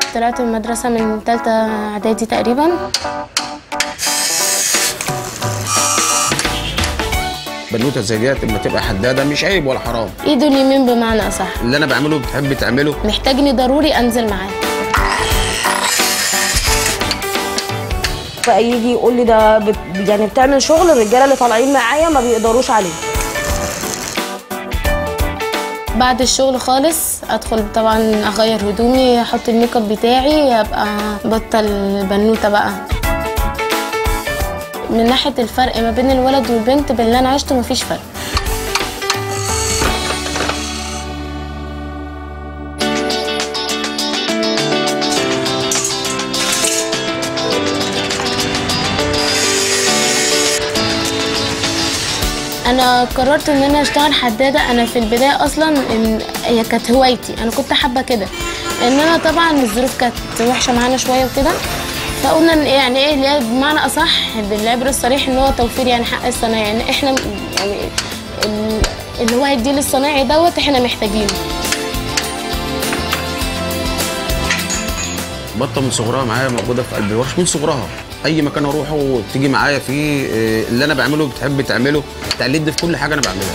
طلعت من المدرسة من تالتة إعدادي تقريبا بنوته زي ديت لما تبقى حداده مش عيب ولا حرام إيده اليمين بمعنى أصح اللي انا بعمله بتحب تعمله محتاجني ضروري أنزل معاه فيجي يقول لي ده بت... يعني بتعمل شغل الرجاله اللي طالعين معايا ما بيقدروش عليه بعد الشغل خالص ادخل طبعا اغير هدومي احط الميك اب بتاعي ابقى بطل بنوته بقى من ناحيه الفرق ما بين الولد والبنت باللي انا عشته مفيش فرق انا قررت ان انا اشتغل حداده انا في البدايه اصلا إن هي كانت هوايتي انا كنت حابه كده ان انا طبعا الظروف كانت وحشه معانا شويه وكده فقلنا إن يعني ايه اللي هي بمعنى اصح بالعبر الصريح ان هو توفير يعني حق الصنايعي يعني احنا يعني ال- اللي هو هيديه للصنايعي دوت احنا محتاجينه بطه من صغرها معايا موجوده في قلب الورش من صغرها اي مكان اروحه تيجي معايا فيه إيه، اللي انا بعمله بتحب تعمله تقلدني في كل حاجه انا بعملها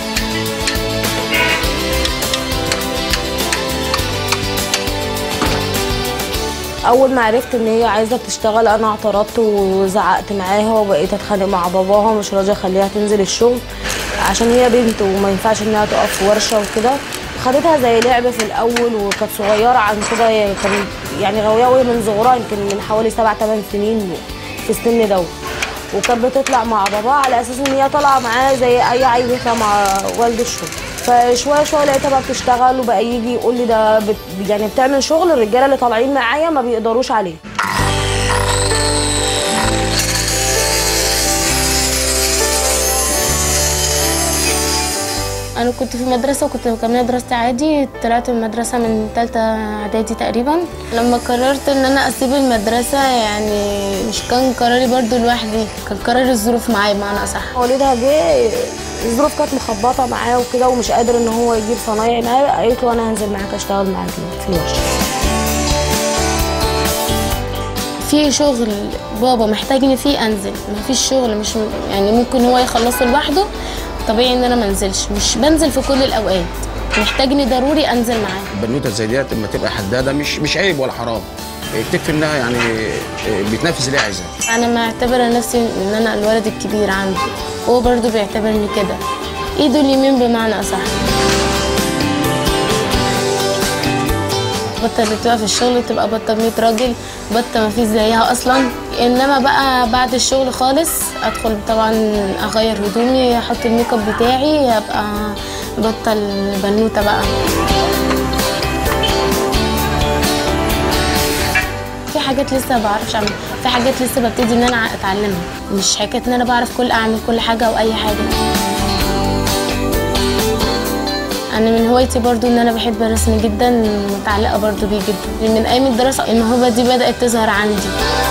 اول ما عرفت ان هي عايزه تشتغل انا اعترضت وزعقت معاها وبقيت اتخانق مع باباها مش راضيه اخليها تنزل الشغل عشان هي بنت وما ينفعش انها تقف في ورشه وكده خدتها زي لعبه في الاول وكانت صغيره عن كده هي كانت يعني غاويه قوي من صغرها يمكن من حوالي سبع ثمان سنين في السن دوت وكانت بتطلع مع باباها على اساس ان هي طالعه معاه زي اي عيل بيطلع مع والد الشغل فشويه شويه لقيتها بقى بتشتغل وبقى يجي يقول لي ده بت يعني بتعمل شغل الرجاله اللي طالعين معايا ما بيقدروش عليه انا كنت في مدرسه وكنت مكمله دراستي عادي طلعت من المدرسه من تالتة اعدادي تقريبا لما قررت ان انا اسيب المدرسه يعني مش كان قراري برضو لوحدي كان قرار الظروف معايا بمعنى اصح والدها جه الظروف كانت مخبطه معاه وكده ومش قادر ان هو يجيب صنايعي معاه قالت له انا هنزل معاك اشتغل معاك في الورشه في شغل بابا محتاجني فيه انزل مفيش شغل مش يعني ممكن هو يخلصه لوحده طبيعي ان انا منزلش مش بنزل في كل الاوقات محتاجني ضروري انزل معاه البنوته زي ديت لما تبقى حداده مش مش عيب ولا حرام إيه، تكفي انها يعني إيه، بتنافس اللي هي عايزاه انا معتبره نفسي ان انا الولد الكبير عندي هو برضو بيعتبرني كده ايده اليمين بمعنى اصح بطة اللي بتبقى في الشغل بتبقى بطة ب 100 راجل بطة ما فيش زيها اصلا انما بقى بعد الشغل خالص ادخل طبعا اغير هدومي احط الميك اب بتاعي ابقى بطة البنوتة بقى في حاجات لسه ما بعرفش اعملها في حاجات لسه ببتدي ان انا اتعلمها مش حكايه ان انا بعرف كل اعمل كل حاجه او اي حاجه انا من هوايتي برضو ان انا بحب الرسم جدا متعلقه برضو بيه جدا من ايام الدراسه الموهبه دي بدات تظهر عندي